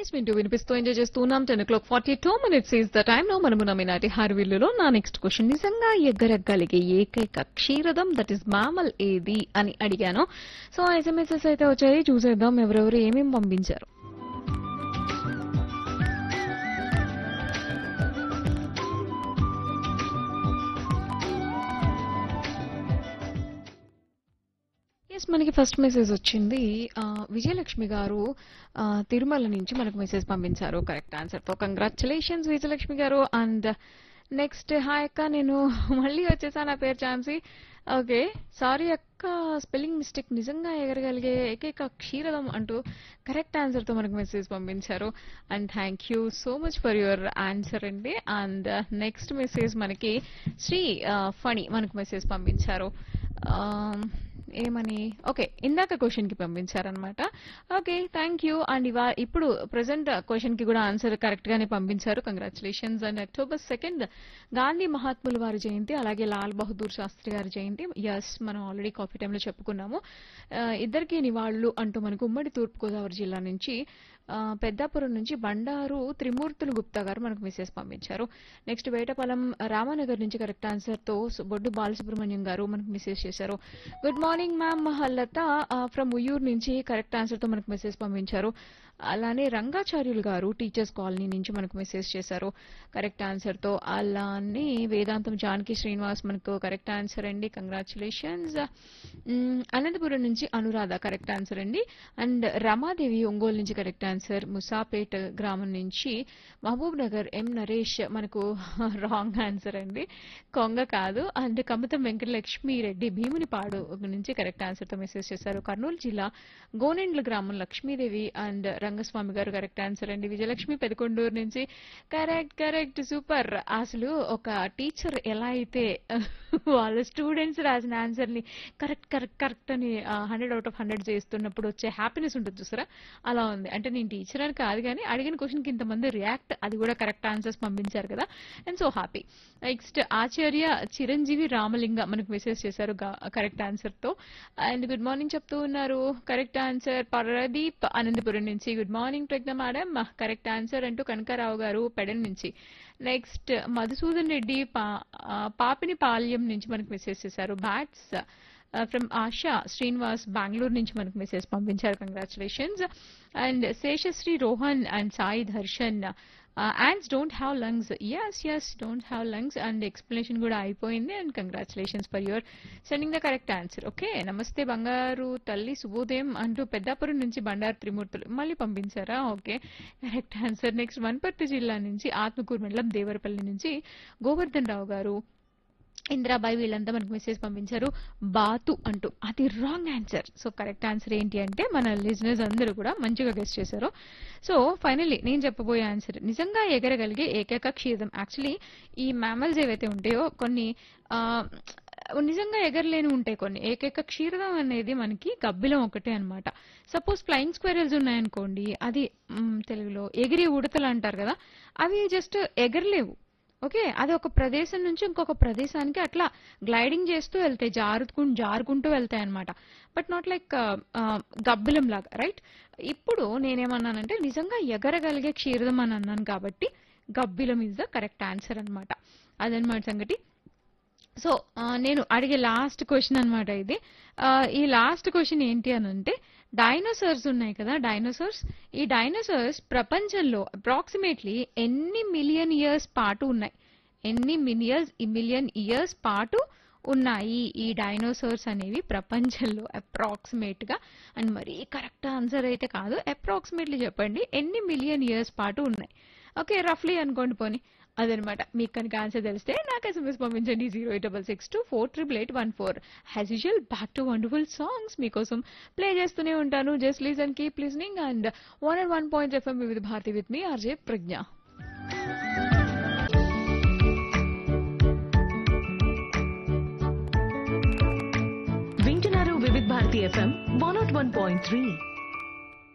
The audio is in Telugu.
సాంగ్స్ వింటూ వినిపిస్తూ ఎంజాయ్ చేస్తున్నాం ten o'clock forty two minutes is the time లో మనము నమ్మినాటి హార్విల్లులో నా నెక్స్ట్ క్వశ్చన్ నిజంగా ఎగ్గరగలిగే ఏకైక క్షీరదం దట్ ఇస్ మామల్ ఏది అని అడిగాను సో ఎస్ఎంఎస్ఎస్ అయితే వచ్చాయి చూసేద్దాం ఎవరెవరు ఏమేమి పంపించారు ఎస్ మనకి ఫస్ట్ మెసేజ్ వచ్చింది ఆ, విజయలక్ష్మి గారు ఆ, తిరుమల నుంచి మనకు మెసేజ్ పంపించారు కరెక్ట్ ఆన్సర్ తో కంగ్రాచులేషన్స్ విజయలక్ష్మి గారు అండ్ నెక్స్ట్ హాయ్ అక్క నేను మళ్ళీ వచ్చేసా నా పేరు ఛాన్సీ ఓకే సారీ అక్క స్పెల్లింగ్ మిస్టేక్ నిజంగా ఎగరగలిగే ఏకైక క్షీరదం అంటూ కరెక్ట్ ఆన్సర్ తో మనకు మెసేజ్ పంపించారు and thank you so much for your answer అండి అండ్ నెక్స్ట్ మెసేజ్ మనకి శ్రీ ఫణి మనకు మెసేజ్ పంపించారు Um, ఏమని ఓకే ఇందాక క్వశ్చన్ కి పంపించారనమాట ఓకే థ్యాంక్ యూ అండ్ ఇవా ఇప్పుడు ప్రజెంట్ క్వశ్చన్ కి కూడా ఆన్సర్ కరెక్ట్ గానే పంపించారు congratulations and October second Gandhi మహాత్ముల వారి జయంతి అలాగే లాల్ బహదూర్ శాస్త్రి గారి జయంతి ఎస్ మనం ఆల్రెడీ కాఫీ టైంలో చెప్పుకున్నాము ఆ, ఇద్దరికి నివాళులు అంటూ మనకు ఉమ్మడి తూర్పుగోదావరి జిల్లా నుంచి ఆ, పెద్దాపురం నుంచి బండారు త్రిమూర్తులు గుప్తా గారు మనకు మెసేజ్ పంపించారు నెక్స్ట్ వేటపాలెం రామానగర్ నుంచి కరెక్ట్ ఆన్సర్ తో బొడ్డు బాలసుబ్రహ్మణ్యం గారు మనకు మెసేజ్ చేశారు good morning ma'am Latha from Uyyuru నుంచి కరెక్ట్ ఆన్సర్ తో మనకు మెసేజ్ పంపించారు అలానే రంగాచార్యులు గారు టీచర్స్ కాలనీ నుంచి మనకు మెసేజ్ చేశారు కరెక్ట్ ఆన్సర్ తో అలానే వేదాంతం జానకి శ్రీనివాస్ మనకు కరెక్ట్ ఆన్సర్ అండి కంగ్రాచులేషన్స్ అనంతపురం నుంచి అనురాధ కరెక్ట్ ఆన్సర్ అండి అండ్ రమాదేవి ఒంగోలు నుంచి కరెక్ట్ ఆన్సర్ ముసాపేట్ గ్రామం నుంచి మహబూబ్ నగర్ ఎం నరేష్ మనకు రాంగ్ ఆన్సర్ అండి కొంగ కాదు అండ్ కమతం వెంకటలక్ష్మి రెడ్డి భీమునిపాడు నుంచి కరెక్ట్ ఆన్సర్ తో మెసేజ్ చేశారు కర్నూలు జిల్లా గోనెండ్ల గ్రామం లక్ష్మీదేవి అండ్ రంగస్వామి గారు కరెక్ట్ ఆన్సర్ అండి విజయలక్ష్మి పెదకొండూరు నుంచి కరెక్ట్ కరెక్ట్ సూపర్ అసలు ఒక టీచర్ ఎలా అయితే వాళ్ళ స్టూడెంట్స్ రాసిన ఆన్సర్ ని కరెక్ట్ కరెక్ట్ కరెక్ట్ అని హండ్రెడ్ అవుట్ ఆఫ్ హండ్రెడ్ చేస్తున్నప్పుడు వచ్చే హ్యాపీనెస్ ఉంటుంది చూసారా అలా ఉంది అంటే నేను టీచర్ అని కాదు కానీ అడిగిన క్వశ్చన్ కి ఇంతమంది రియాక్ట్ అది కూడా కరెక్ట్ ఆన్సర్స్ పంపించారు కదా and so happy next Acharya Chiranjeevi Ramalinga మనకు మెసేజ్ చేశారు కరెక్ట్ ఆన్సర్ తో అండ్ గుడ్ మార్నింగ్ చెప్తూ ఉన్నారు కరెక్ట్ ఆన్సర్ పరదీప్ అనంతపురం నుంచి good morning Pragna madam correct answer అంటూ కనకారావు గారు పెడన్ నుంచి నెక్స్ట్ మధుసూదన్ రెడ్డి పా- ఆ, పాపిని పాల్యం నుంచి మనకు మెసేజ్ చేశారు బ్యాట్స్ ఫ్రమ్ ఆశా శ్రీనివాస్ బెంగళూరు నుంచి మనకు మెసేజ్ పంపించారు congratulations and Seshasri Rohan and Sai Darshan ands don't have lungs yes yes don't have lungs and explanation కూడా అయిపోయింది and congratulations for your sending the correct answer okay నమస్తే బంగారు తల్లి శుభోదయం అంటూ పెద్దాపురం నుంచి బండారు త్రిమూర్తులు మళ్ళీ పంపించారా okay correct answer next Wanaparthy జిల్లా నుంచి ఆత్మకూరు మండలం దేవరపల్లి నుంచి గోవర్ధన్ రావు గారు ఇందిరాబాయి వీళ్ళంతా మనకు మెసేజ్ పంపించారు బాతు అంటూ అది wrong answer so correct answer ఏంటి అంటే మన లిజినెస్ అందరూ కూడా మంచిగా గెస్ట్ చేశారు సో ఫైనల్లీ నేను చెప్పబోయే ఆన్సర్ నిజంగా ఎగరగలిగే ఏకైక క్షీరం యాక్చువల్లీ ఈ మ్యామల్స్ ఏవైతే ఉంటాయో కొన్ని ఆ, నిజంగా ఎగరలేని ఉంటాయి కొన్ని ఏకైక క్షీరదం అనేది మనకి గబ్బిలం ఒకటే అన్నమాట సపోజ్ ఫ్లయింగ్ స్క్వేరల్స్ ఉన్నాయనుకోండి అది మ్, తెలుగులో ఎగిరి ఉడతలు అంటారు కదా అవి జస్ట్ ఎగరలేవు ఓకే అది ఒక ప్రదేశం నుంచి ఇంకొక ప్రదేశానికి అట్లా గ్లైడింగ్ చేస్తూ వెళ్తాయి జారుకుంటూ జారుకుంటూ వెళ్తాయి అనమాట బట్ నాట్ లైక్ గబ్బిలం లాగా రైట్ ఇప్పుడు నేనేమన్నానంటే నిజంగా ఎగరగలిగే క్షీరదం అని అన్నాను కాబట్టి గబ్బిలం ఇస్ ద కరెక్ట్ ఆన్సర్ అన్నమాట అదనమాట సంగతి సో ఆ, నేను అడిగే లాస్ట్ క్వశ్చన్ అన్నమాట ఇది ఆ, ఈ లాస్ట్ క్వశ్చన్ ఏంటి అని అంటే డైనోసార్స్ ఉన్నాయి కదా డైనోసార్స్ ఈ డైనోసార్స్ ప్రపంచంలో అప్రాక్సిమేట్లీ ఎన్ని మిలియన్ ఇయర్స్ పాటు ఉన్నాయి ఎన్ని మిలియన్స్ మిలియన్ ఇయర్స్ పాటు ఉన్నాయి ఈ డైనోసార్స్ అనేవి ప్రపంచంలో అప్రాక్సిమేట్ గా అండ్ మరీ కరెక్ట్ ఆన్సర్ అయితే కాదు అప్రాక్సిమేట్లీ చెప్పండి ఎన్ని మిలియన్ ఇయర్స్ పాటు ఉన్నాయి ఓకే రఫ్లీ అనుకోండి పోనీ అదనమాట మీకు కనుక ఆన్సర్ తెలిస్తే నాకు ఎస్ఎంఎస్ పంపించండి zero eight double six two four triple eight one four as usual back to wonderful songs మీకోసం ప్లే చేస్తూనే ఉంటాను just please and keep listening and one and one point FM with Bharati with me RJ Pragna వింటున్నారు Vividh Bharati FM one nought one point three